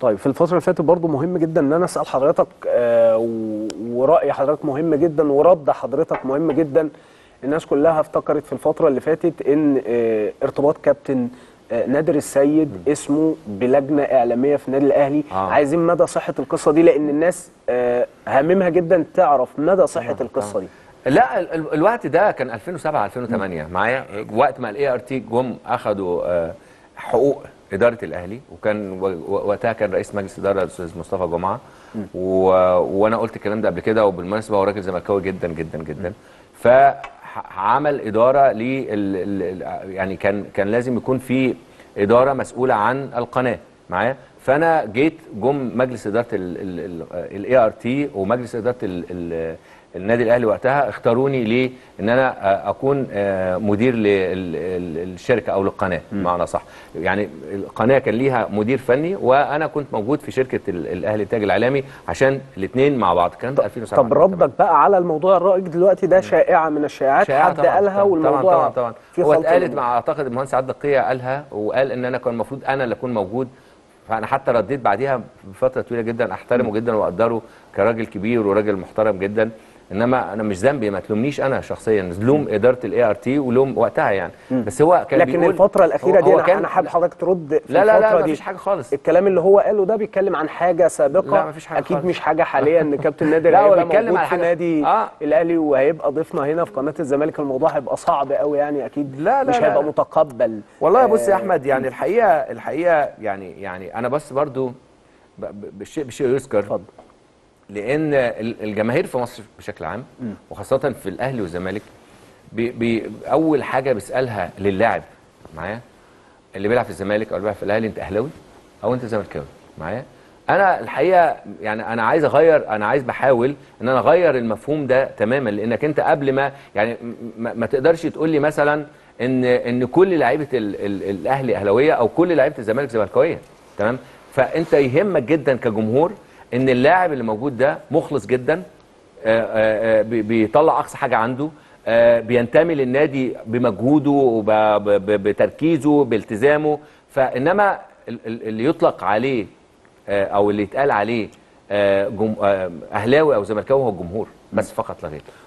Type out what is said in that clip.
طيب في الفترة اللي فاتت برضو مهم جدا ان انا اسال حضرتك آه و- ورأي حضرتك مهم جدا ورد حضرتك مهم جدا الناس كلها افتكرت في الفترة اللي فاتت ان آه ارتباط كابتن آه نادر السيد اسمه بلجنة إعلامية في النادي الأهلي آه. عايزين مدى صحة القصة دي لأن الناس آه هاممها جدا تعرف مدى صحة القصة دي لا ال- ال- الوقت ده كان 2007 2008 معايا وقت ما الاي ار تي جم اخذوا آه، حقوق اداره الاهلي وكان و- و- وقتها كان رئيس مجلس اداره الاستاذ مصطفى جمعه و... وانا قلت الكلام ده قبل كده وبالمناسبه هو راجل زملكاوي جدا جدا جدا فعمل اداره ل ال... ال... يعني كان كان لازم يكون في اداره مسؤوله عن القناه معايا فانا جيت جم مجلس اداره الاي ار تي ومجلس اداره ال... ال... النادي الاهلي وقتها اختاروني ليه ان انا آه، اكون آه، مدير للشركه او للقناه بمعنى صح يعني القناه كان ليها مدير فني وانا كنت موجود في شركه ال- الاهلي التاج الاعلامي عشان الاثنين مع بعض كان 2007 طب ردك بقى على الموضوع الرائج دلوقتي ده شائعة من الشائعات شائعة حد طبعاً، قالها طبعاً، والموضوع طبعا طبعا طبعا في هو خلط اتقالت الأمور. مع اعتقد المهندس عبد القيع قالها وقال ان انا كان المفروض انا اللي اكون موجود فانا حتى رديت بعديها بفتره طويله جدا احترمه جدا واقدره كراجل كبير وراجل محترم جدا انما انا مش ذنبي ما تلومنيش انا شخصيا لوم اداره الاي ار تي ولوم وقتها يعني بس هو كان لكن بيقول الفترة الأخيرة هو- دي هو أنا كان- أنا حابب حضرتك ترد في لا لا الفترة لا دي مفيش حاجه خالص الكلام اللي هو قاله ده بيتكلم عن حاجه سابقه لا، مفيش حاجة اكيد خالص. مش حاجه حاليا ان كابتن نادر لا، هو هيبقى بيتكلم موجود على في حاجة- نادي آه. الاهلي وهيبقى ضيفنا هنا في قناه الزمالك الموضوع هيبقى صعب قوي يعني اكيد لا، لا، مش لا، هيبقى لا. متقبل والله بص يا آه، احمد يعني الحقيقه الحقيقه يعني يعني انا بس برضو ب- ب- بالشيء بالشيء يذكر اتفضل لان ال- الجماهير في مصر بشكل عام وخاصه في الاهلي والزمالك بي بي اول حاجه بيسالها للاعب معايا اللي بيلعب في الزمالك او اللي بيلعب في الاهلي انت اهلاوي او انت زملكاوي معايا انا الحقيقه يعني انا عايز اغير انا عايز بحاول ان انا اغير المفهوم ده تماما لانك انت قبل ما يعني م- ما, ما تقدرش تقول لي مثلا ان ان كل لعيبه ال ال الاهلي اهلاويه او كل لعيبه الزمالك زملكاويه تمام فانت يهمك جدا كجمهور ان اللاعب اللي موجود ده مخلص جدا آه، آه، آه، بي- بيطلع اقصى حاجه عنده آه، بينتمي للنادي بمجهوده وبتركيزه بالتزامه فانما ال- ال- اللي يطلق عليه آه، او اللي يتقال عليه آه، جم- آه، اهلاوي او زملكاوي هو الجمهور بس فقط لا غير